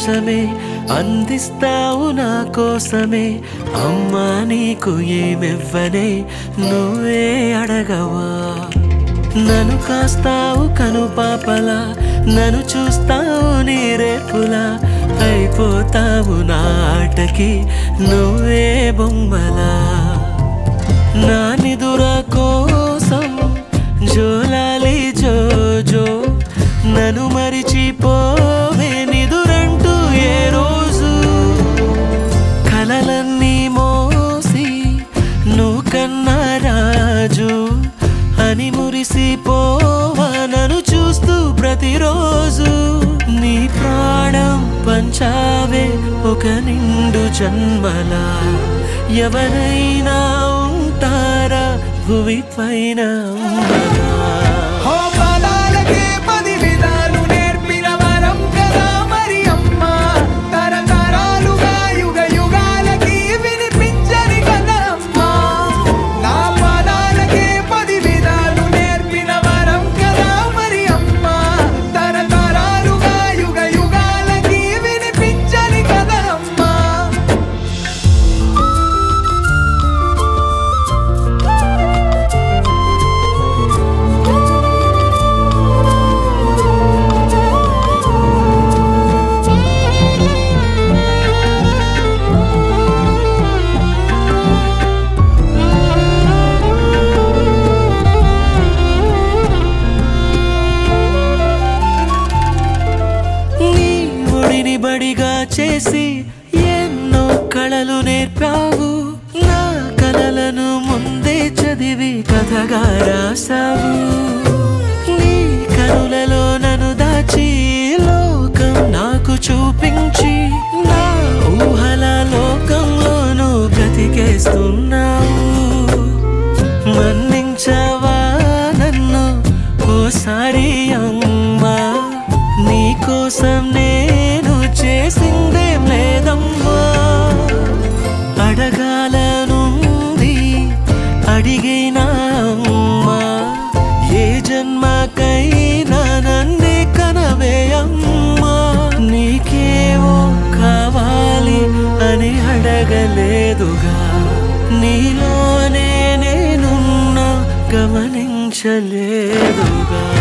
సంతోషమే అందిస్తావు నా కోసమే అమ్మా నీకు ఏమివ్వనే నువ్వే అడగవా నన్ను కాస్తావు కను పాపలా నన్ను చూస్తావు నీ రేపులా అయిపోతావు నా ఆటకి నువ్వే బొమ్మలా నా నిదుర కోసం జోలాలి జోజో నన్ను మరిచిపోవే నిదురంటూ ఏ రోజు కలలన్నీ మోసి నువ్వు కన్నా రాజు అని మురిసిపోవా నన్ను చూస్తూ ప్రతిరోజు నీ ప్రాణం పంచావే ఒక నిండు జన్మలా ఎవరైనా ఉంటారా భువి పైన అమ్మలా? హో పదాలకే పది విధాలు నేర్పిన వరం కదా మరి అమ్మ తరతరాలుగా యుగ యుగాలకి వినిపించని కదా అమ్మ నా పదాలకే పది విధాలు నేర్పిన వరం కదా మరి అమ్మ తరతరాలుగా యుగ యుగాలకి వినిపించని కదా అమ్మ నీ ఒడిని బడిగా చేసి ఎన్నో కళలు నేర్పావు నా కలలను ముందే చదివి కథగా రాసావు నీ కనులలో నన్ను దాచి లోకం నాకు చూపించి నా ఊహల లోకంలోనూ బ్రతికేస్తున్నావు మన్నించవా నన్ను ఓసారి అమ్మా నీ కోసం నేను చేసిందేం లేదమ్మా అడగాలనుంది అడిగినా అమ్మా ఏ జన్మకైనా నన్నే కనవే అమ్మా నీకేవో కావాలి అని అడగలేదుగా నీలోనే నేనున్నా గమనించలేదుగా